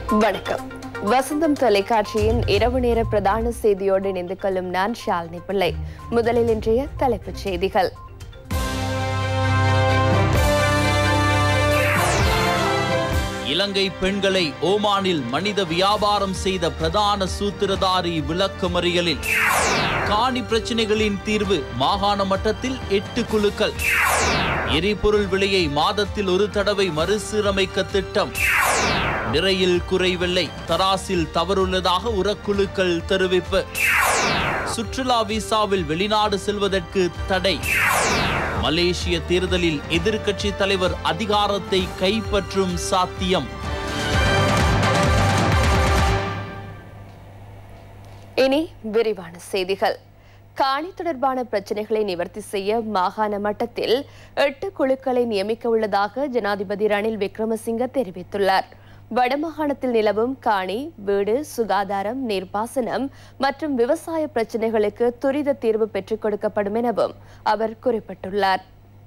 வணக்கம் வசந்தம் தொலைக்காட்சியின் இரவு நேர பிரதான செய்தியோடு இணைந்து கொள்ளும் நான் ஷாலினி பிள்ளை முதலில் இன்றைய தலைப்புச் செய்திகள் இலங்கை பெண்களை ஓமானில் மனித வியாபாரம் செய்த பிரதான சூத்திரதாரி விளக்கமறியலில் காணி பிரச்சினைகளின் தீர்வு மாகாண மட்டத்தில் எட்டு குழுக்கள் எரிபொருள் விலையை மாதத்தில் ஒரு தடவை மறுசீரமைக்க திட்டம் நிறையில் குறைவில்லை தராசில் தவறுள்ளதாக உரக்குழுக்கள் தெரிவிப்பு சுற்றுலா விசாவில் வெளிநாடு செல்வதற்கு தடை மலேசிய தேர்தலில் எதிர்க்கட்சி தலைவர் அதிகாரத்தை கைப்பற்றும் சாத்தியம் இனி விரிவான செய்திகள் காணி தொடர்பான பிரச்சினைகளை நிவர்த்தி செய்ய மாகாண மட்டத்தில் எட்டு குழுக்களை நியமிக்க உள்ளதாக ஜனாதிபதி ரணில் விக்ரமசிங்க தெரிவித்துள்ளார் வடமாகாணத்தில் நிலவும் காணி வீடு சுகாதாரம் நீர்ப்பாசனம் மற்றும் விவசாய பிரச்சினைகளுக்கு துரித தீர்வு பெற்றுக் கொடுக்கப்படும் எனவும் அவர் குறிப்பிட்டுள்ளார்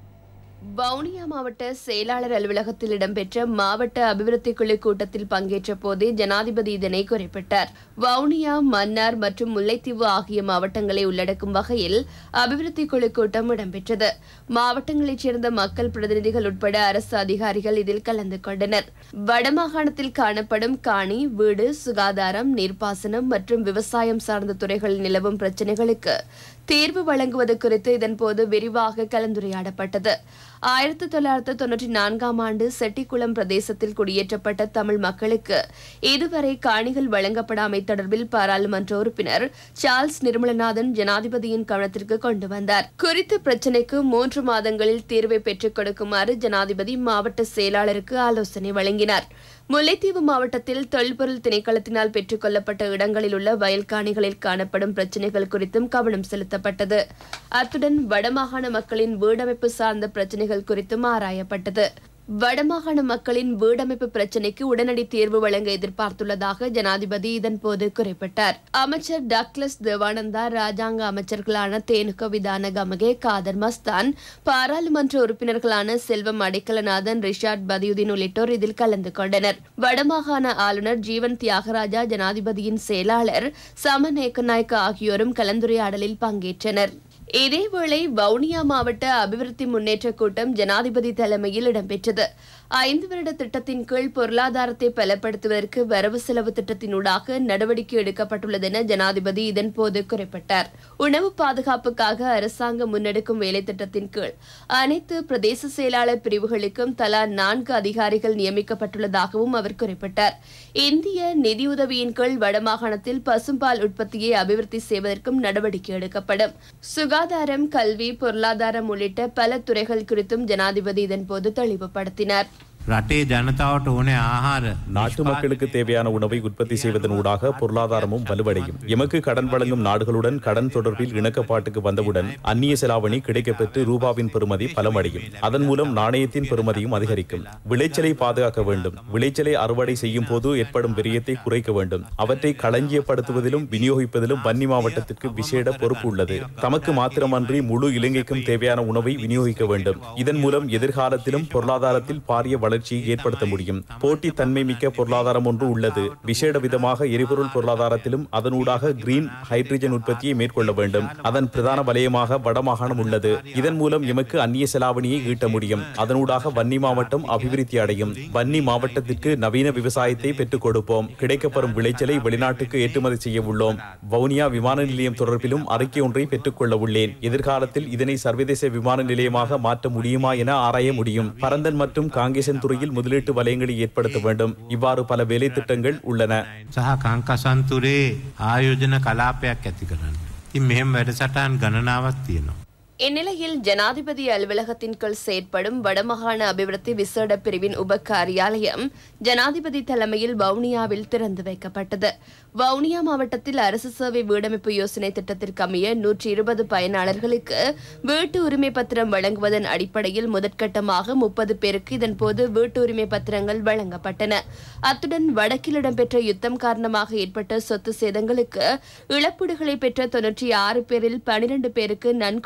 வவுனியா மாவட்ட செயலாளர் அலுவலகத்தில் இடம்பெற்ற மாவட்ட அபிவிருத்தி குழு கூட்டத்தில் பங்கேற்ற போதே ஜனாதிபதி இதனை குறிப்பிட்டார் வவுனியா மன்னார் மற்றும் முல்லைத்தீவு ஆகிய மாவட்டங்களை உள்ளடக்கும் வகையில் அபிவிருத்தி குழு கூட்டம் இடம்பெற்றது மாவட்டங்களைச் சேர்ந்த மக்கள் பிரதிநிதிகள் உட்பட அரசு அதிகாரிகள் இதில் கலந்து கொண்டனர் வடமாகாணத்தில் காணப்படும் காணி வீடு சுகாதாரம் நீர்ப்பாசனம் மற்றும் விவசாயம் சார்ந்த துறைகளில் நிலவும் பிரச்சினைகளுக்கு தீர்வு வழங்குவது குறித்து இதன்போது விரிவாக கலந்துரையாடப்பட்டது ஆயிரத்தி தொள்ளாயிரத்து தொன்னூற்றி நான்காம் ஆண்டு செட்டிக்குளம் பிரதேசத்தில் குடியேற்றப்பட்ட தமிழ் மக்களுக்கு இதுவரை காணிகள் வழங்கப்படாமை தொடர்பில் பாராளுமன்ற உறுப்பினர் சார்ல்ஸ் நிர்மலநாதன் ஜனாதிபதியின் கவனத்திற்கு கொண்டு வந்தார் குறித்த பிரச்சினைக்கு மூன்று மாதங்களில் தீர்வை பெற்றுக் கொடுக்குமாறு ஜனாதிபதி மாவட்ட செயலாளருக்கு ஆலோசனை வழங்கினார் முல்லைத்தீவு மாவட்டத்தில் தொல்பொருள் திணைக்களத்தினால் பெற்றுக் கொள்ளப்பட்ட இடங்களில் உள்ள வயல் காணிகளில் காணப்படும் பிரச்சினைகள் குறித்தும் கவனம் செலுத்தப்பட்டது அத்துடன் வடமாகாண மக்களின் வீடமைப்பு சார்ந்த பிரச்சினைகள் குறித்தும் ஆராயப்பட்டது வடமாகாண மக்களின் வீடமைப்பு பிரச்சினைக்கு உடனடி தீர்வு வழங்க எதிர்பார்த்துள்ளதாக ஜனாதிபதி இதன்போது குறிப்பிட்டார் அமைச்சர் டக்ளஸ் தேவானந்தா ராஜாங்க அமைச்சர்களான தேனுக விதான கமகே காதர் மஸ்தான் பாராளுமன்ற உறுப்பினர்களான செல்வம் அடைக்கலநாதன் ரிஷாட் பதியுதீன் உள்ளிட்டோர் இதில் கலந்து கொண்டனர் வடமாகாண ஆளுநர் ஜீவன் தியாகராஜா ஜனாதிபதியின் செயலாளர் சமன் ஏக்கநாயக்க ஆகியோரும் கலந்துரையாடலில் பங்கேற்றனர் இதேவேளை வவுனியா மாவட்ட அபிவிருத்தி முன்னேற்ற கூட்டம் ஜனாதிபதி தலைமையில் இடம்பெற்றது ஐந்து வருட திட்டத்தின் கீழ் பொருளாதாரத்தை பலப்படுத்துவதற்கு வரவு செலவு திட்டத்தினூடாக நடவடிக்கை எடுக்கப்பட்டுள்ளது என ஜனாதிபதி இதன்போது குறிப்பிட்டார் உணவு பாதுகாப்புக்காக அரசாங்கம் முன்னெடுக்கும் வேலை திட்டத்தின் கீழ் அனைத்து பிரதேச செயலாளர் பிரிவுகளுக்கும் தலா நான்கு அதிகாரிகள் நியமிக்கப்பட்டுள்ளதாகவும் அவர் குறிப்பிட்டார் இந்திய நிதியுதவியின் கீழ் வடமாகாணத்தில் பசும்பால் உற்பத்தியை அபிவிருத்தி செய்வதற்கும் நடவடிக்கை எடுக்கப்படும் சுகாதாரம் கல்வி பொருளாதாரம் உள்ளிட்ட பல துறைகள் குறித்தும் ஜனாதிபதி இதன்போது தெளிவுபடுத்தினார் රටේ ජනතාවට ඕනේ ආහාර நாட்டு மக்களுக்கு தேவையான உணவை உற்பத்தி செய்வதன் ஊடாக பொருளாதாரமும் வலுவடையும் எமக்கு கடன் வழங்கும் நாடுகளுடன் கடன் தொடர்பில் இணக்கப்பாட்டுக்கு வந்தவுடன் அந்நிய செலாவணி கிடைக்கப்பெற்று ரூபாவின் பெறுமதி பலமடையும் அதன் மூலம் நாணயத்தின் பெறுமதியும் அதிகரிக்கும் விளைச்சலை பாதுகாக்க வேண்டும் விளைச்சலை அறுவடை செய்யும் போது ஏற்படும் விரயத்தை குறைக்க வேண்டும் அவற்றை களஞ்சியப்படுத்துவதிலும் விநியோகிப்பதிலும் வன்னி மாவட்டத்திற்கு விசேட பொறுப்பு உள்ளது தமக்கு மாத்திரமன்றி முழு இலங்கைக்கும் தேவையான உணவை விநியோகிக்க வேண்டும் இதன் மூலம் எதிர்காலத்திலும் பொருளாதாரத்தில் பாரிய வளர்ச்சியை ஏற்படுத்த முடியும் போட்டி தன்மை மிக்க பொருளாதாரம் ஒன்று உள்ளது விசேட விதமாக எரிபொருள் பொருளாதாரத்திலும் அதனூடாக கிரீன் ஹைட்ரஜன் உற்பத்தியை மேற்கொள்ள வேண்டும் அதன் பிரதான வலயமாக வடமாகாணம் உள்ளது இதன் மூலம் எமக்கு அந்நிய செலாவணியை ஈட்ட முடியும் அதனூடாக வன்னி மாவட்டம் அபிவிருத்தி அடையும் வன்னி மாவட்டத்திற்கு நவீன விவசாயத்தை பெற்றுக் கொடுப்போம் கிடைக்கப்பெறும் விளைச்சலை வெளிநாட்டுக்கு ஏற்றுமதி செய்ய உள்ளோம் வவுனியா விமான நிலையம் தொடர்பிலும் அறிக்கை ஒன்றை பெற்றுக்கொள்ள உள்ளேன் எதிர்காலத்தில் இதனை சர்வதேச விமான நிலையமாக மாற்ற முடியுமா என ஆராய முடியும் பரந்தன் மற்றும் காங்கேசன் துறையில் முதலீட்டு வலயங்களை ஏற்படுத்த வேண்டும் இவ்வாறு பல வேலை திட்டங்கள் உள்ளன සහ කංකසන්තුරේ ආයෝජන කලාපයක් ඇති කරන්න. ඉතින් මෙහෙම වැඩසටහන් ගණනාවක් තියෙනවා. இந்நிலையில் ஜனாதிபதி அலுவலகத்தின் கீழ் செயற்படும் வடமாகாண அபிவிருத்தி விசேட பிரிவின் உப காரியாலயம் ஜனாதிபதி தலைமையில் வவுனியாவில் திறந்து வைக்கப்பட்டது வவுனியா மாவட்டத்தில் அரசு சேவை வீடமைப்பு யோசனை திட்டத்திற்கு அமைய நூற்றி இருபது பயனாளர்களுக்கு வீட்டு உரிமை பத்திரம் வழங்குவதன் அடிப்படையில் முதற்கட்டமாக முப்பது பேருக்கு இதன்போது வீட்டு உரிமை பத்திரங்கள் வழங்கப்பட்டன அத்துடன் வடக்கில் இடம்பெற்ற யுத்தம் காரணமாக ஏற்பட்ட சொத்து சேதங்களுக்கு இழப்பீடுகளை பெற்ற தொன்னூற்றி ஆறு பேரில் பனிரெண்டு பேருக்கு நன்கொடை ஜனாதிபதி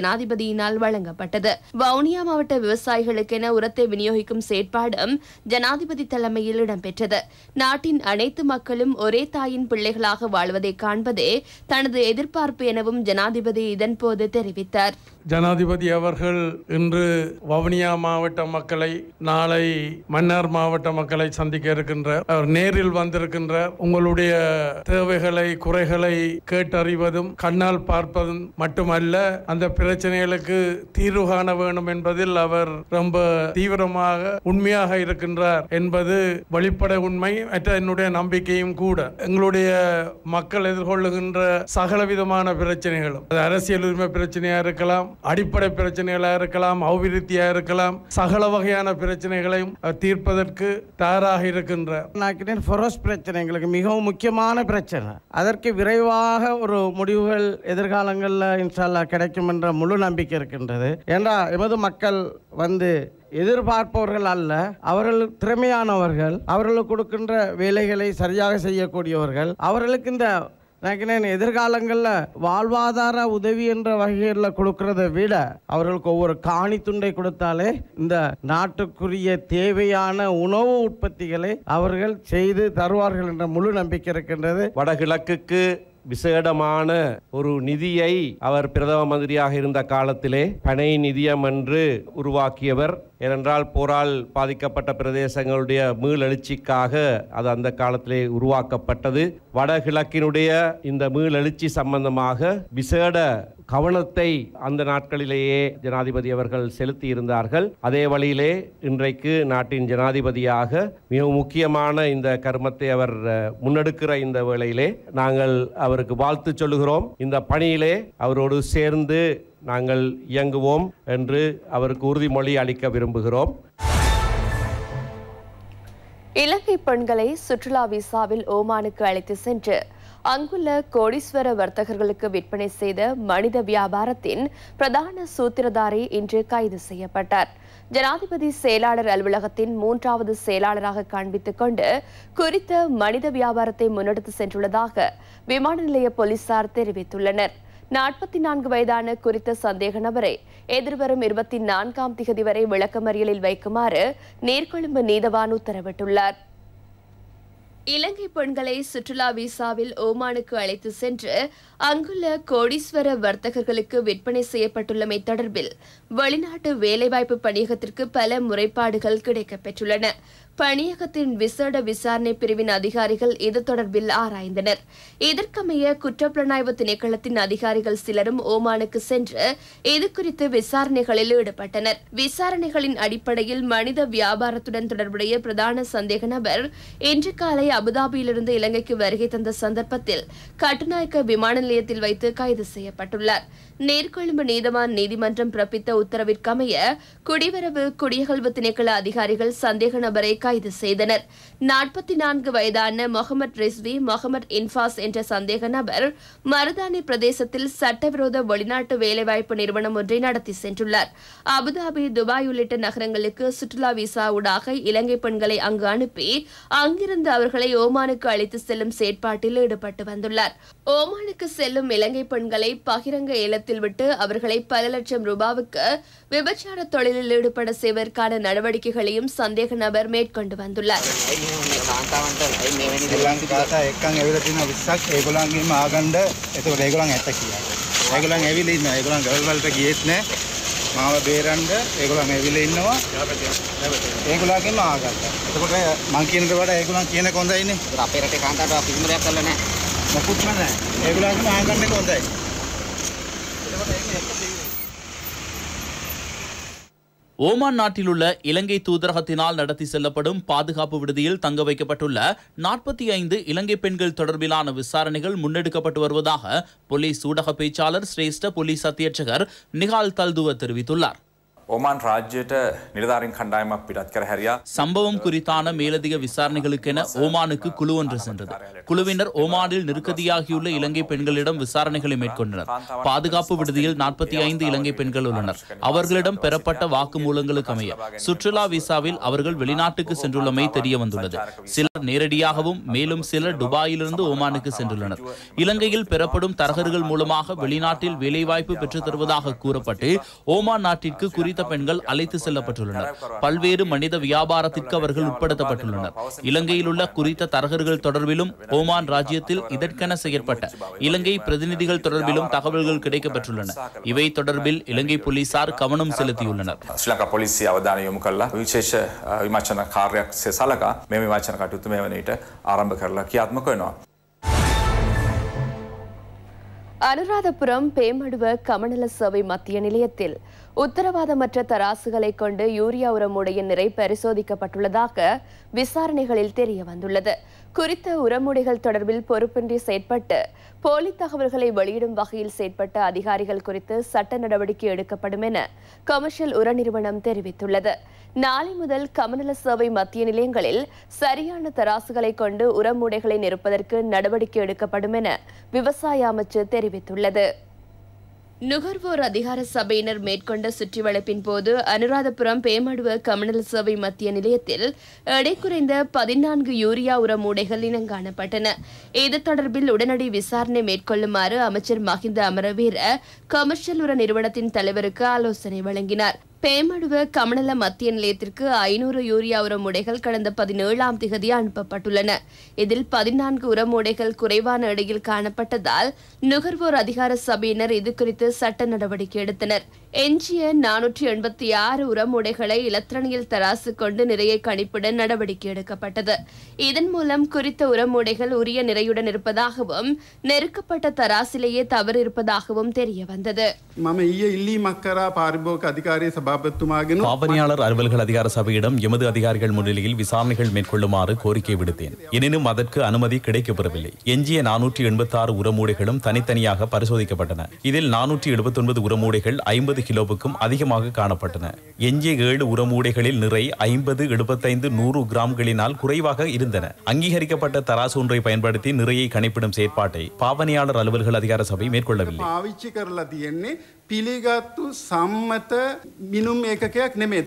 ஜனாதிபதியினால் வழங்கப்பட்டது வவுனியா மாவட்ட விவசாயிகளுக்கென உரத்தை விநியோகிக்கும் செயற்பாடும் ஜனாதிபதி தலைமையில் இடம்பெற்றது நாட்டின் அனைத்து மக்களும் ஒரே தாயின் பிள்ளைகளாக வாழ்வதை காண்பதே தனது எதிர்பார்ப்பு எனவும் ஜனாதிபதி இதன்போது தெரிவித்தார் ஜனாதிபதி அவர்கள் இன்று வவுனியா மாவட்ட மக்களை நாளை மன்னார் மாவட்ட மக்களை சந்திக்க இருக்கின்றார் அவர் நேரில் வந்திருக்கின்றார் உங்களுடைய தேவைகளை குறைகளை கேட்டறிவதும் கண்ணால் பார்ப்பதும் மட்டுமல்ல அந்த பிரச்சனைகளுக்கு தீர்வு காண வேண்டும் என்பதில் அவர் ரொம்ப தீவிரமாக உண்மையாக இருக்கின்றார் என்பது வெளிப்பட உண்மை மற்ற என்னுடைய நம்பிக்கையும் கூட எங்களுடைய மக்கள் எதிர்கொள்ளுகின்ற சகலவிதமான பிரச்சனைகளும் அது அரசியல் உரிமை பிரச்சனையா இருக்கலாம் அடிப்படை பிரச்சனைகளா இருக்கலாம் அபிவிருத்தியா இருக்கலாம் சகல வகையான பிரச்சனைகளையும் அவர் தீர்ப்பதற்கு தயாராக இருக்கின்றார் நாக்கினேன் ஃபொரோஸ் பிரச்சனை எங்களுக்கு மிகவும் முக்கியமான பிரச்சனை அதற்கு விரைவாக ஒரு முடிவுகள் எதிர்காலங்களில் இன்ஷால்லா கிடைக்கும் என்ற முழு நம்பிக்கை இருக்கின்றது ஏன்னா எமது மக்கள் வந்து எதிர்பார்ப்பவர்கள் அல்ல அவர்கள் திறமையானவர்கள் அவர்களுக்கு கொடுக்கின்ற வேலைகளை சரியாக செய்யக்கூடியவர்கள் அவர்களுக்கு இந்த நினைக்கிறேன் எதிர்காலங்களில் வாழ்வாதார உதவி என்ற வகையில் கொடுக்கறதை விட அவர்களுக்கு ஒவ்வொரு காணி துண்டை கொடுத்தாலே இந்த நாட்டுக்குரிய தேவையான உணவு உற்பத்திகளை அவர்கள் செய்து தருவார்கள் என்ற முழு நம்பிக்கை இருக்கின்றது வடகிழக்குக்கு விசேடமான ஒரு நிதியை அவர் பிரதம மந்திரியாக இருந்த காலத்திலே பனை நிதியம் என்று உருவாக்கியவர் ஏனென்றால் போரால் பாதிக்கப்பட்ட பிரதேசங்களுடைய மீளெழுச்சிக்காக அது அந்த காலத்திலே உருவாக்கப்பட்டது வடகிழக்கினுடைய இந்த மீளெழுச்சி சம்பந்தமாக விசேட கவனத்தை அந்த நாட்களிலேயே ஜனாதிபதி அவர்கள் செலுத்தி இருந்தார்கள் அதே வழியிலே இன்றைக்கு நாட்டின் ஜனாதிபதியாக மிக முக்கியமான இந்த கர்மத்தை அவர் அஹ், முன்னெடுக்கிற இந்த வேளையிலே நாங்கள் அவருக்கு வாழ்த்து சொல்லுகிறோம் இந்த பணியிலே அவரோடு சேர்ந்து நாங்கள் இயங்குவோம் என்று அவருக்கு உறுதிமொழி அளிக்க விரும்புகிறோம் இலங்கை பெண்களை சுற்றுலா விசாவில் ஓமானுக்கு அழைத்து சென்று அங்குள்ள கோடீஸ்வர வர்த்தகர்களுக்கு விற்பனை செய்த மனித வியாபாரத்தின் பிரதான சூத்திரதாரி இன்று கைது செய்யப்பட்டார் ஜனாதிபதி செயலாளர் அலுவலகத்தின் மூன்றாவது செயலாளராக காண்பித்துக் கொண்டு குறித்த மனித வியாபாரத்தை முன்னெடுத்து சென்றுள்ளதாக விமான நிலைய போலீசார் தெரிவித்துள்ளனர் நாற்பத்தி நான்கு வயதான குறித்த சந்தேக நபரை எதிர்வரும் இருபத்தி நான்காம் திகதி வரை விளக்கமறியலில் வைக்குமாறு நீர்கொழும்பு நீதவான் உத்தரவிட்டுள்ளார் இலங்கை பெண்களை சுற்றுலா விசாவில் ஓமானுக்கு அழைத்து சென்று அங்குள்ள கோடீஸ்வர வர்த்தகர்களுக்கு விற்பனை செய்யப்பட்டுள்ளமை தொடர்பில் வெளிநாட்டு வேலைவாய்ப்பு பணியகத்திற்கு பல முறைப்பாடுகள் கிடைக்கப்பெற்றுள்ளன பணியகத்தின் விசேட விசாரணை பிரிவின் அதிகாரிகள் இது தொடர்பில் ஆராய்ந்தனர் இதற்கமைய குற்றப்புலனாய்வு திணைக்களத்தின் அதிகாரிகள் சிலரும் ஓமானுக்கு சென்று இது குறித்து விசாரணைகளில் ஈடுபட்டனர் விசாரணைகளின் அடிப்படையில் மனித வியாபாரத்துடன் தொடர்புடைய பிரதான சந்தேக நபர் இன்று காலை அபுதாபியிலிருந்து இலங்கைக்கு வருகை தந்த சந்தர்ப்பத்தில் கட்டுநாயக்க விமான நிலையத்தில் வைத்து கைது செய்யப்பட்டுள்ளார் நேர்கொழும்பு நீதவான் நீதிமன்றம் பிறப்பித்த உத்தரவிற்கமைய குடிவரவு குடியகல்வு திணைக்கள அதிகாரிகள் சந்தேக நபரை கைது செய்தனர் நாற்பத்தி நான்கு வயதான முகமது ரிஸ்வி முகமது இன்பாஸ் என்ற சந்தேக நபர் மருதானி பிரதேசத்தில் சட்டவிரோத வெளிநாட்டு வேலைவாய்ப்பு நிறுவனம் ஒன்றை நடத்தி சென்றுள்ளார் அபுதாபி துபாய் உள்ளிட்ட நகரங்களுக்கு சுற்றுலா விசா ஊடாக இலங்கை பெண்களை அங்கு அனுப்பி அங்கிருந்து அவர்களை ஓமானுக்கு அழைத்து செல்லும் செயற்பாட்டில் ஈடுபட்டு வந்துள்ளார் ஓமானுக்கு செல்லும் இலங்கை பெண்களை பகிரங்க ஏலத்தில் விட்டு அவர்களை பல லட்சம் ரூபாவுக்கு விபச்சார தொழிலில் ஈடுபட செய்வதற்கான நடவடிக்கைகளையும் சந்தேக நபர் மேற்கொண்டு வந்துள்ளார் ඒගොල්ලන්ගේ කාතා එක්කන් ඇවිල්ලා තියෙන 20ක් ඒගොල්ලන්ගේම ආගන්න එතකොට ඒගොල්ලන් ඇත්ත කියනවා. ඒගොල්ලන් ඇවිල්ලා ඉන්නවා. ඒගොල්ලන් ගවල් වලට ගියෙත් නැහැ. මාව බේරන්න ඒගොල්ලන් ඇවිල්ලා ඉන්නවා. ඒගොල්ලන්ගේම ආගත්තා. එතකොට මං කියනට වඩා ඒගොල්ලන් කියන එක හොඳයිනේ. අපේ රටේ කාන්තාවට අපි කිසිම දෙයක් කළා නැහැ. මොකුත්ම නැහැ. ඒගොල්ලන්ගේම ආගන්න එක හොඳයි. ஓமான் நாட்டிலுள்ள இலங்கை தூதரகத்தினால் நடத்தி செல்லப்படும் பாதுகாப்பு விடுதியில் தங்க வைக்கப்பட்டுள்ள நாற்பத்தி ஐந்து இலங்கை பெண்கள் தொடர்பிலான விசாரணைகள் முன்னெடுக்கப்பட்டு வருவதாக போலீஸ் ஊடக பேச்சாளர் சிரேஷ்ட போலீஸ் அத்தியட்சகர் நிகால் தல்துவ தெரிவித்துள்ளார் ඕමාන් රාජ්‍යයට නිලධාරින් කණ්ඩායමක් පිටත් කර හැරියා சம்பவம் குறித்தான மேலதிக விசாரணைகளுக்கென ஓமானுக்கு குழு ஒன்று சென்றது குழுவினர் ஓமானில் நெருக்கடியாகியுள்ள இலங்கை பெண்களிடம் விசாரணைகளை மேற்கொண்டனர் பாதுகாப்பு விடுதியில் நாற்பத்தி ஐந்து இலங்கை பெண்கள் உள்ளனர் அவர்களிடம் பெறப்பட்ட வாக்குமூலங்களுக்கு அமைய சுற்றுலா விசாவில் அவர்கள் வெளிநாட்டுக்கு சென்றுள்ளமை தெரிய வந்துள்ளது சிலர் நேரடியாகவும் மேலும் சிலர் துபாயிலிருந்து ஓமானுக்கு சென்றுள்ளனர் இலங்கையில் பெறப்படும் தரகர்கள் மூலமாக வெளிநாட்டில் வேலைவாய்ப்பு பெற்றுத் தருவதாக கூறப்பட்டு ஓமான் நாட்டிற்கு குறித்த பெண்கள் அழைத்து செல்லப்பட்டுள்ளனர் பல்வேறு மனித வியாபாரத்திற்கு அவர்கள் உட்படுத்தப்பட்டுள்ளனர் இலங்கையில் உள்ள குறித்த தரகர்கள் தொடர்பிலும் ஓமான் ராஜ்யத்தில் இதற்கென செயற்பட்ட இலங்கை பிரதிநிதிகள் தொடர்பிலும் தகவல்கள் கிடைக்கப்பெற்றுள்ளன இவை தொடர்பில் இலங்கை போலீசார் கவனம் செலுத்தியுள்ளனர் ශ්‍රී ලංකා පොලිසිය අවධානය යොමු කරලා විශේෂ අ, විමර්ශන කාර්යයක් සේ සලකා මේ විමර්ශන කටයුතු මේ වන විට ආරම්භ කරලා ක්‍රියාත්මක වෙනවා. அனுராதபுரம் பேமடுவ கமநல சேவை மத்திய நிலையத்தில் உத்தரவாதமற்ற தராசுகளை கொண்டு யூரியா உரமுடைய நிறை பரிசோதிக்கப்பட்டுள்ளதாக விசாரணைகளில் தெரிய வந்துள்ளது குறித்த உரமுடைகள் தொடர்பில் பொறுப்பின்றி செயற்பட்டு போலி தகவல்களை வெளியிடும் வகையில் செயற்பட்ட அதிகாரிகள் குறித்து சட்ட நடவடிக்கை எடுக்கப்படும் என கமர்ஷியல் உர நிறுவனம் தெரிவித்துள்ளது நாளை முதல் கமநல சேவை மத்திய நிலையங்களில் சரியான தராசுகளை கொண்டு உரமுடைகளை நிரப்பதற்கு நடவடிக்கை எடுக்கப்படும் என விவசாய அமைச்சு தெரிவித்துள்ளது நுகர்வோர் அதிகார சபையினர் மேற்கொண்ட சுற்றிவளைப்பின் போது அனுராதபுரம் பேமடுவ கமநல சேவை மத்திய நிலையத்தில் எடை குறைந்த பதினான்கு யூரியா உர மூடைகள் இனங்காணப்பட்டன இது தொடர்பில் உடனடி விசாரணை மேற்கொள்ளுமாறு அமைச்சர் மஹிந்த அமரவீர கமர்ஷியல் உர நிறுவனத்தின் தலைவருக்கு ஆலோசனை வழங்கினார் பேமடுவ கமநல மத்திய நிலையத்திற்கு ஐநூறு யூரியா உர மூடைகள் கடந்த பதினேழாம் திகதி அனுப்பப்பட்டுள்ளன இதில் பதினான்கு உர மூடைகள் குறைவான எடையில் காணப்பட்டதால் நுகர்வோர் அதிகார சபையினர் இது குறித்து சட்ட நடவடிக்கை எடுத்தனர் எஞ்சிய நானூற்றி எண்பத்தி ஆறு உரமுடைகளை இலத்திரனியல் தராசு கொண்டு நிறைய கணிப்புடன் நடவடிக்கை எடுக்கப்பட்டது இதன் மூலம் குறித்த உரமுடைகள் உரிய நிறையுடன் இருப்பதாகவும் நெருக்கப்பட்ட தராசிலேயே தவறு இருப்பதாகவும் தெரிய வந்தது මම ඊය ඉල්ලීමක් කරා පාරිභෝග අධිකාරය සභාපත්තුමාගෙන பாவனையாளர் அலுவல்கள் அதிகார சபையிடம் எமது அதிகாரிகள் முன்னிலையில் விசாரணைகள் மேற்கொள்ளுமாறு கோரிக்கை விடுத்தேன் எனினும் அதற்கு அனுமதி கிடைக்கப்பெறவில்லை எஞ்சிய நானூற்றி எண்பத்தி ஆறு உரமூடைகளும் தனித்தனியாக பரிசோதிக்கப்பட்டன இதில் நானூற்றி எழுபத்தி ஒன்பது உரமூடைகள் ஐம்பது கிலோவுக்கும் அதிகமாக காணப்பட்டன எஞ்சிய ஏழு உரமூடைகளில் நிறை ஐம்பது எழுபத்தைந்து நூறு கிராம்களினால் குறைவாக இருந்தன அங்கீகரிக்கப்பட்ட தராசு ஒன்றை பயன்படுத்தி நிறையை கணிப்பிடும் செயற்பாட்டை பாவனையாளர் அலுவல்கள் அதிகார சபை மேற்கொள்ளவில்லை පාවිච්චි කරලා තියෙන්නේ පිළිගත්තු සම්මත මිනුම් ඒකකයක් නෙමේ.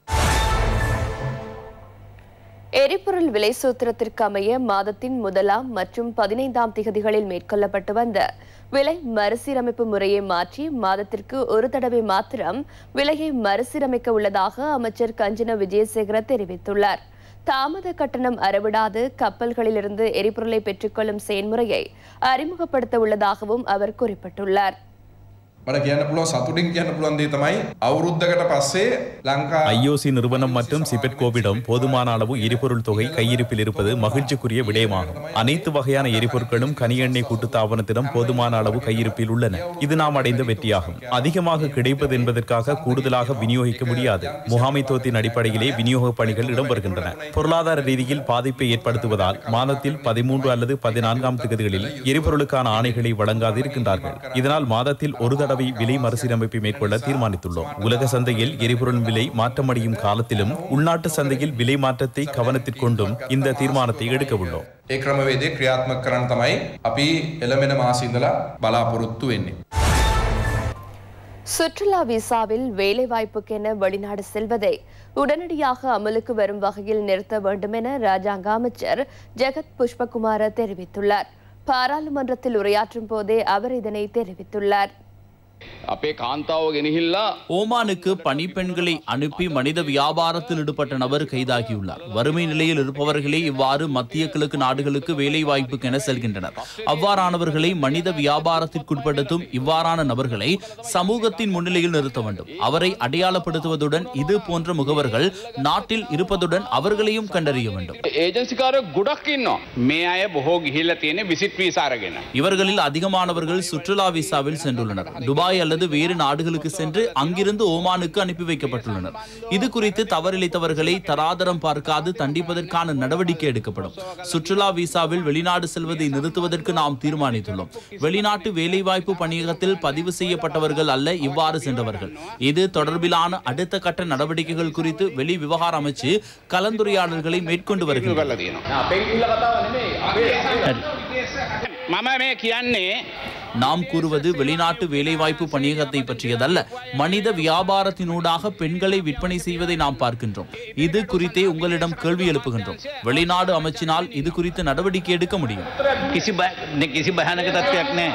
எரிபொருள் விலை சூத்திரத்திற்கு அமைய மாதத்தின் முதலாம் மற்றும் பதினைந்தாம் திகதிகளில் மேற்கொள்ளப்பட்டு வந்த விலை மறுசீரமைப்பு முறையை மாற்றி மாதத்திற்கு ஒரு தடவை மாத்திரம் விலையை மறுசீரமைக்க உள்ளதாக அமைச்சர் கஞ்சன விஜயசேகர தெரிவித்துள்ளார் தாமத கட்டணம் அறவிடாது கப்பல்களிலிருந்து எரிபொருளை பெற்றுக்கொள்ளும் செயல்முறையை அறிமுகப்படுத்த உள்ளதாகவும் அவர் குறிப்பிட்டுள்ளார் මට කියන්න පුළුවන් සතුටින් කියන්න පුළුවන් දේ තමයි අවුරුද්දකට පස්සේ ලංකා ஐஓசி நிறுவனம் மற்றும் சிபெட்கோவிடம் போதுமான அளவு எரிபொருள் தொகை கையிருப்பில் இருப்பது மகிழ்ச்சிக்குரிய விடயமாகும் அனைத்து வகையான எரிபொருட்களும் கனி எண்ணெய் கூட்டுத்தாபனத்திடம் போதுமான அளவு கையிருப்பில் உள்ளன இது நாம் அடைந்த வெற்றியாகும் அதிகமாக கிடைப்பது என்பதற்காக கூடுதலாக விநியோகிக்க முடியாது முகாமைத்துவத்தின் அடிப்படையிலே விநியோக பணிகள் இடம்பெறுகின்றன பொருளாதார ரீதியில் பாதிப்பை ஏற்படுத்துவதால் மாதத்தில் பதிமூன்று அல்லது பதினான்காம் திகதிகளில் எரிபொருளுக்கான ஆணைகளை வழங்காது இருக்கின்றார்கள் இதனால் மாதத்தில் ஒரு தடவை விலை மறுசீரமைப்பை மேற்கொள்ள தீர்மானித்துள்ளோம் உலக சந்தையில் எரிபொருள் விலை மாற்றமடையும் காலத்திலும் உள்நாட்டு சந்தையில் விலை மாற்றத்தை கவனத்திற்கொண்டும் இந்த தீர்மானத்தை எடுக்க உள்ளோம் ඒ ක්‍රමවේදය ක්‍රියාත්මක කරන්න තමයි අපි එළමෙන මාසිඉඳලා බලාපොරොත්තු වෙන්නේ. சுற்றுலா விசாவில் வேலைவாய்ப்புக்கென வெளிநாடு செல்வதை உடனடியாக அமலுக்கு வரும் வகையில் நிறுத்த வேண்டும் என ராஜாங்க அமைச்சர் ஜெகத் புஷ்பகுமார தெரிவித்துள்ளார் பாராளுமன்றத்தில் உரையாற்றும் போதே அவர் இதனை தெரிவித்துள்ளார் අපේ කාන්තාව ගෙනහිල්ලා ஓமானுக்கு பணிப்பெண்களை அனுப்பி மனித வியாபாரத்தில் ஈடுபட்ட நபர் கைதாகியுள்ளார் வறுமை நிலையில் இருப்பவர்களே இவ்வாறு மத்திய கிழக்கு நாடுகளுக்கு வேலை வாய்ப்புக்கென செல்கின்றனர் அவ்வாறானவர்களை மனித வியாபாரத்திற்குட்படுத்தும் இவ்வாறான நபர்களை சமூகத்தின் முன்னிலையில் நிறுத்த வேண்டும் அவரை அடையாளப்படுத்துவதுடன் இது போன்ற முகவர்கள் நாட்டில் இருப்பதுடன் அவர்களையும் கண்டறிய வேண்டும் ඒජන්සිකාර ගොඩක් ඉන්නවා මේ අය බොහෝ ගිහිල්ල තියෙන විසිට වීසාරගෙන இவர்களில் அதிகமானவர்கள் சுற்றுலா விசாவில் சென்றுள்ளனர் துபாயில் துபாய் அல்லது வேறு நாடுகளுக்கு சென்று அங்கிருந்து ஓமானுக்கு அனுப்பி வைக்கப்பட்டுள்ளனர் இது குறித்து தவறிழைத்தவர்களை தராதரம் பார்க்காது தண்டிப்பதற்கான நடவடிக்கை எடுக்கப்படும் சுற்றுலா விசாவில் வெளிநாடு செல்வதை நிறுத்துவதற்கு நாம் தீர்மானித்துள்ளோம் வெளிநாட்டு வேலைவாய்ப்பு பணியகத்தில் பதிவு செய்யப்பட்டவர்கள் அல்ல இவ்வாறு சென்றவர்கள் இது தொடர்பிலான அடுத்த கட்ட நடவடிக்கைகள் குறித்து வெளி விவகார அமைச்சு கலந்துரையாடல்களை மேற்கொண்டு வருகிறது මම මේ කියන්නේ நாம் கூறுவது வெளிநாட்டு வேலைவாய்ப்பு பணியகத்தை பற்றியதல்ல மனித வியாபாரத்தினூடாக பெண்களை விற்பனை செய்வதை நாம் பார்க்கின்றோம் இது குறித்தே உங்களிடம் கேள்வி எழுப்புகின்றோம் வெளிநாடு அமைச்சினால் இது குறித்து நடவடிக்கை எடுக்க முடியும் කිසි බය- කිසි භයානක තත්ත්වයක් නෑ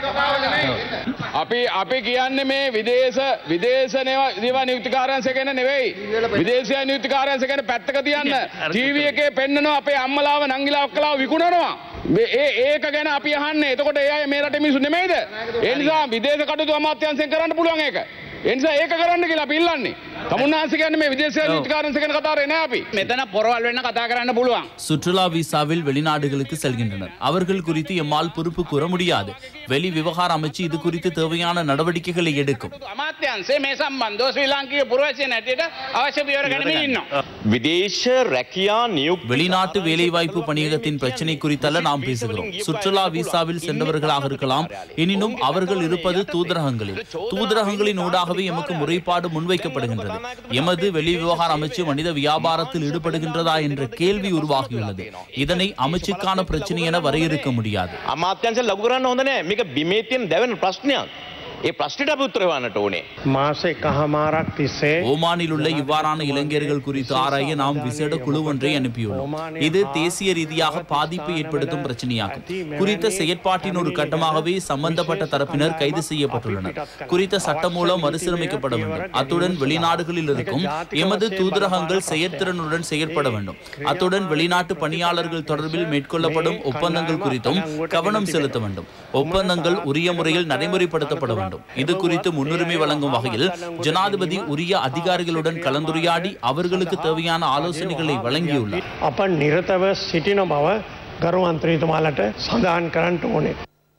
අපි අපි කියන්නේ මේ විදේශ විදේශනව දිව නියුතිකාරයන් සැකෙන නෙවෙයි විදේශය නියුතිකාරයන් සැකෙන පැත්තක තියන්න ටීවී එකේ පෙන්නනවා අපේ අම්මලාව නංගිලා ඔක්කලාව විකුණනවා මේ- ඒ ඒක ගැන අපි අහන්නේ එතකොට ඒ අය මේ රටේ මිනිස්සු නෙමෙයිද ඒ නිසා විදේශ කටයුතු අමාත්‍යාංශයෙන් කරන්න පුළුවන් ඒක ඒ නිසා ඒක කරන්න කියලා අපි ඉල්ලන්නේ තමුන්නාන්සේ කියන්නේ මේ විදේශ නියුතිකාරයන් සැකෙන කතාවේ නෑ අපි මෙතන පොරවල් වෙන්න කතා කරන්න පුළුවන් சுற்றுலா விசாவில் வெளிநாடுகளுக்கு செல்கின்றனர் அவர்கள் குறித்து எம்மால் பொறுப்பு கூற முடியாது வெளி விவகார அமைச்சு இது குறித்து தேவையான நடவடிக்கைகளை எடுக்கும் අමාත්‍යන්සේ මේ සම්බන්ධව ශ්‍රී ලාංකික පුරවැසියන් හැටියට අවශ්‍ය පියවර ගනිමින් ඉන්නවා විදේශ රැකියා නියුක් வெளிநாட்டு வேலைவாய்ப்பு பணியகத்தின் பிரச்சனை குறித்தல்ல நாம் பேசுகிறோம் சுற்றுலா விசாவில் சென்றவர்களாக இருக்கலாம் எனினும் அவர்கள் இருப்பது தூதரகங்களில் தூதரகங்களின் ஊடாகவே எமக்கு முறைப்பாடு முன்வைக்கப்படுகின்றது எமது வெளி விவகார அமைச்சு மனித வியாபாரத்தில் ஈடுபடுகின்றதா என்ற கேள்வி உருவாகியுள்ளது இதனை அமைச்சுக்கான பிரச்சனை என வரையறுக்க முடியாது අමාත්‍යංශ ලඝු කරන්න හොඳ නෑ මේක බිමේ තියෙන දැවෙන ප්‍රශ්නයක්. ඒ ප්‍රශ්නයට අපි උත්තර හොයන්නට ඕනේ. මාසේ කහමාරක් තිස්සේ ஓமானில் உள்ள இவ்வாறான இளைஞர்கள் குறித்து ஆராய நாம் விசேட குழு ஒன்றை அனுப்பியுள்ளோம் இது தேசிய ரீதியாக பாதிப்பை ஏற்படுத்தும் பிரச்சனையாகும் குறித்த செயற்பாட்டின் ஒரு கட்டமாகவே சம்பந்தப்பட்ட தரப்பினர் கைது செய்யப்பட்டுள்ளனர் குறித்த சட்டம் மூலம் மறுசீரமைக்கப்பட வேண்டும் அத்துடன் வெளிநாடுகளில் இருக்கும் எமது தூதரகங்கள் செயற்திறனுடன் செயற்பட வேண்டும் அத்துடன் வெளிநாட்டு பணியாளர்கள் தொடர்பில் மேற்கொள்ளப்படும் ஒப்பந்தங்கள் குறித்தும் கவனம் செலுத்த வேண்டும் ஒப்பந்தங்கள் உரிய முறையில் நடைமுறைப்படுத்தப்பட வேண்டும் இது குறித்து முன்னுரிமை வழங்கும் வகையில் ஜனாதிபதி உரிய அதிகாரிகளுடன் கலந்துரையாடி அவர்களுக்கு தேவையான ஆலோசனைகளை வழங்கியுள்ளார் අප නිරතව සිටින බව ගරු අන්ත්‍රීතුමාලට සඳහන් කරන්නට ඕනේ.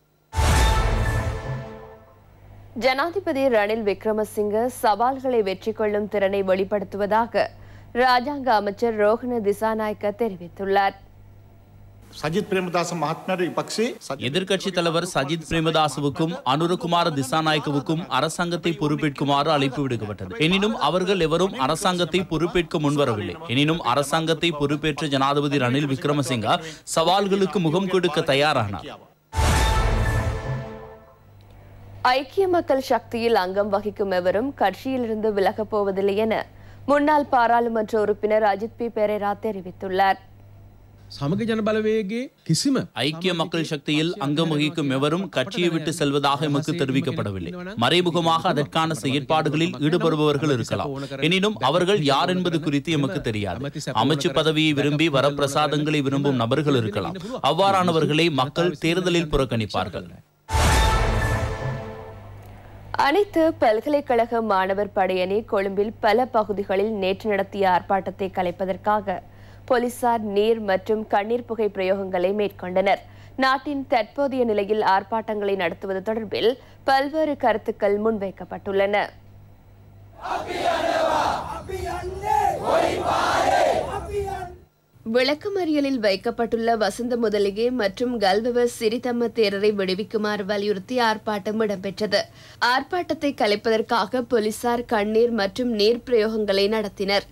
ஜனாதிபதி ரணில் விக்ரமசிங்க சவால்களை வெற்றி கொள்ளும் திறனை வெளிப்படுத்துவதாக ராஜாங்க அமைச்சர் ரோஹன திசாநாயக்க தெரிவித்துள்ளார் සජිත් ප්‍රේමදාස මහත්මයට විපක්ෂේ எதிர்க்கட்சி தலைவர் சஜித் பிரேமதாசவுக்கும் அனுரகுமார திசாநாயக்கவுக்கும் அரசாங்கத்தை பொறுப்பேற்குமாறு அழைப்பு விடுக்கப்பட்டது எனினும் அவர்கள் எவரும் அரசாங்கத்தை பொறுப்பேற்க முன்வரவில்லை எனினும் அரசாங்கத்தை பொறுப்பேற்ற ஜனாதிபதி ரணில் விக்ரமசிங்கா சவால்களுக்கு முகம் கொடுக்க தயாரானார் ஐக்கிய மக்கள் சக்தியில் அங்கம் வகிக்கும் எவரும் கட்சியிலிருந்து விலகப் போவதில்லை என முன்னாள் பாராளுமன்ற உறுப்பினர் அஜித் பி பெரேரா தெரிவித்துள்ளார் සමග ජන බලවේගේ කිසිම ஐக்கிய மக்கள் சக்தியில் அங்கம் வகிக்கும் எவரும் கட்சியை விட்டு செல்வதாக எமக்கு தெரிவிக்கப்படவில்லை மறைமுகமாக அதற்கான செயற்பாடுகளில் ஈடுபடுபவர்கள் இருக்கலாம் எனினும் அவர்கள் யார் என்பது குறித்து எமக்கு தெரியாது அமைச்சு பதவியை விரும்பி வரப்பிரசாதங்களை விரும்பும் நபர்கள் இருக்கலாம் அவ்வாறானவர்களை மக்கள் தேர்தலில் புறக்கணிப்பார்கள் அனைத்து பல்கலைக்கழக மாணவர் படையணி கொழும்பில் பல பகுதிகளில் நேற்று நடத்திய ஆர்ப்பாட்டத்தை கலைப்பதற்காக போலீசார் நீர் மற்றும் கண்ணீர் புகை பிரயோகங்களை மேற்கொண்டனர் நாட்டின் தற்போதைய நிலையில் ஆர்ப்பாட்டங்களை நடத்துவது தொடர்பில் பல்வேறு கருத்துக்கள் முன்வைக்கப்பட்டுள்ளன விளக்கமறியலில் வைக்கப்பட்டுள்ள வசந்த முதலிகே மற்றும் கல்வவ சிறிதம்ம தேரரை விடுவிக்குமாறு வலியுறுத்தி ஆர்ப்பாட்டம் இடம்பெற்றது ஆர்ப்பாட்டத்தை கலைப்பதற்காக போலீசார் கண்ணீர் மற்றும் நீர் பிரயோகங்களை நடத்தினர்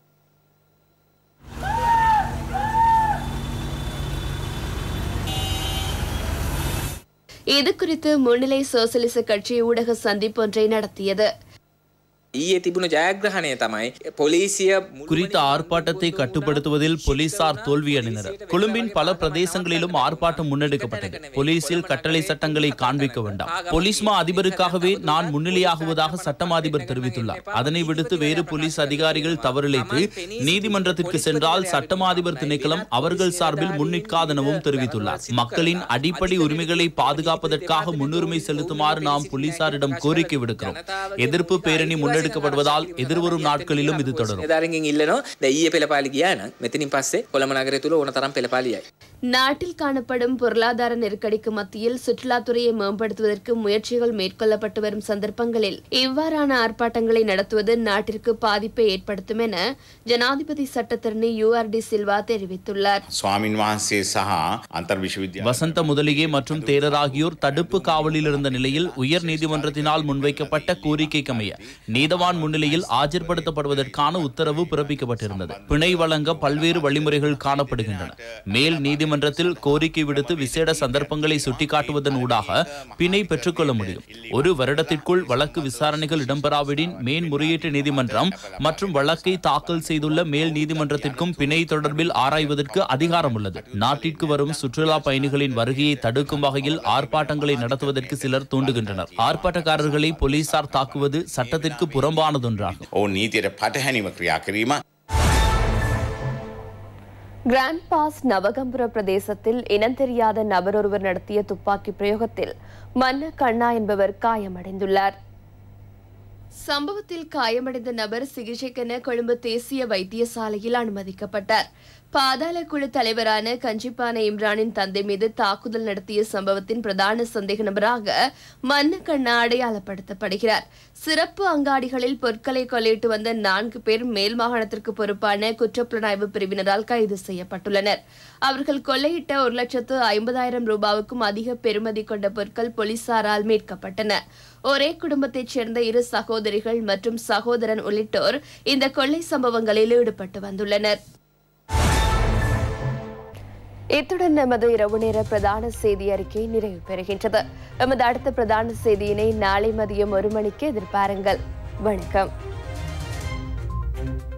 இது குறித்து முன்னிலை சோசலிச கட்சி ஊடக சந்திப்பொன்றை நடத்தியது ඊයේ තිබුණු ජයග්‍රහණය තමයි පොලිසිය குறித்த ஆர்ப்பாட்டத்தை கட்டுப்படுத்துவதில் போலீசார் தோல்வியடைந்தனர் கொழும்பின் பல பிரதேசங்களிலும் ஆர்ப்பாட்டம் முன்னெடுக்கப்பட்டது போலீசில் கட்டளை சட்டங்களை காண்பிக்க வேண்டாம் போலீஸ் மா அதிபருக்காகவே நான் முன்னிலையாகுவதாக சட்டமா அதிபர் தெரிவித்துள்ளார் அதனை விடுத்து வேறு போலீஸ் அதிகாரிகள் தவறிழைத்து நீதிமன்றத்திற்கு சென்றால் சட்டமா அதிபர் திணைக்களம் அவர்கள் சார்பில் முன்னிற்காதெனவும் தெரிவித்துள்ளார் மக்களின் அடிப்படை உரிமைகளை பாதுகாப்பதற்காக முன்னுரிமை செலுத்துமாறு நாம் போலீசாரிடம் கோரிக்கை விடுக்கிறோம் எதிர்ப்பு பேரணி முன்னெடுக்கப்படுவதால் எதிர்வரும் நாட்களிலும் இது தொடரும் නිලධාරීන්ගෙන් ඉල්ලනවා දැන් ඊයේ පෙළපාලි ගියා නම් මෙතනින් පස්සේ කොළඹ නගරය තුල ඕන තරම් පෙළපාලි යයි. நாட்டில் காணப்படும் பொருளாதார நெருக்கடிக்கு மத்தியில் சுற்றுலாத்துறையை மேம்படுத்துவதற்கு முயற்சிகள் மேற்கொள்ளப்பட்டு வரும் சந்தர்ப்பங்களில் இவ்வாறான ஆர்ப்பாட்டங்களை நடத்துவது நாட்டிற்கு பாதிப்பை ஏற்படுத்தும் என ஜனாதிபதி சட்டத்தரணி யூ ஆர் டி சில்வா தெரிவித்துள்ளார் ස්වාමින් වහන්සේ සහ අන්තර් විශ්වවිද්‍යාල வசந்த முதலிகே மற்றும் தேரர் ஆகியோர் தடுப்பு காவலில் இருந்த நிலையில் உயர் நீதிமன்றத்தினால் முன்வைக்கப்பட்ட கோரிக்கைக்கமைய நீதவான் முன்னிலையில் ஆஜர்படுத்தப்படுவதற்கான உத்தரவு பிறப்பிக்கப்பட்டிருந்தது பிணை வழங்க பல்வேறு வழிமுறைகள் காணப்படுகின்றன மேல் நீதிமன்றத்தில் கோரிக்கை விடுத்து விசேட சந்தர்ப்பங்களை சுட்டிக்காட்டுவதன் ஊடாக பிணை பெற்றுக்கொள்ள முடியும் ஒரு வருடத்திற்குள் வழக்கு விசாரணைகள் இடம்பெறாவிடின் மேன்முறையீட்டு நீதிமன்றம் மற்றும் வழக்கை தாக்கல் செய்துள்ள மேல் நீதிமன்றத்திற்கும் பிணை தொடர்பில் ஆராய்வதற்கு அதிகாரம் உள்ளது நாட்டிற்கு வரும் சுற்றுலா பயணிகளின் வருகையை தடுக்கும் வகையில் ஆர்ப்பாட்டங்களை நடத்துவதற்கு சிலர் தூண்டுகின்றனர் ஆர்ப்பாட்டக்காரர்களை போலீசார் தாக்குவது சட்டத்திற்கு புறம்பானதொன்றாகும் ඔවුන් නීතියට පටහැනිව ක්‍රියා කිරීම கிராண்ட் பாஸ் நவகம்புர பிரதேசத்தில் இனம் தெரியாத நபர் ஒருவர் நடத்திய துப்பாக்கி பிரயோகத்தில் மன்ன கண்ணா என்பவர் காயமடைந்துள்ளார் சம்பவத்தில் காயமடைந்த நபர் சிகிச்சைக்கென கொழும்பு தேசிய வைத்தியசாலையில் அனுமதிக்கப்பட்டார் பாதாள குழு தலைவரான கஞ்சிப்பான இம்ரானின் தந்தை மீது தாக்குதல் நடத்திய சம்பவத்தின் பிரதான சந்தேக நபராக மன்னு கண்ணா அடையாளப்படுத்தப்படுகிறார் சிறப்பு அங்காடிகளில் பொருட்களை கொள்ளையிட்டு வந்த நான்கு பேர் மேல் மாகாணத்திற்கு பொறுப்பான குற்றப்புலனாய்வு பிரிவினரால் கைது செய்யப்பட்டுள்ளனர் அவர்கள் கொள்ளையிட்ட ஒரு லட்சத்து ஐம்பதாயிரம் ரூபாவுக்கும் அதிக பெறுமதி கொண்ட பொருட்கள் போலீசாரால் மீட்கப்பட்டன ஒரே குடும்பத்தைச் சேர்ந்த இரு சகோதரிகள் மற்றும் சகோதரன் உள்ளிட்டோர் இந்த கொள்ளை சம்பவங்களில் ஈடுபட்டு வந்துள்ளனர் இத்துடன் நமது இரவு நேர பிரதான செய்தி அறிக்கை நிறைவு பெறுகின்றது எமது அடுத்த பிரதான செய்தியினை நாளை மதியம் ஒரு மணிக்கு எதிர்பாருங்கள் வணக்கம்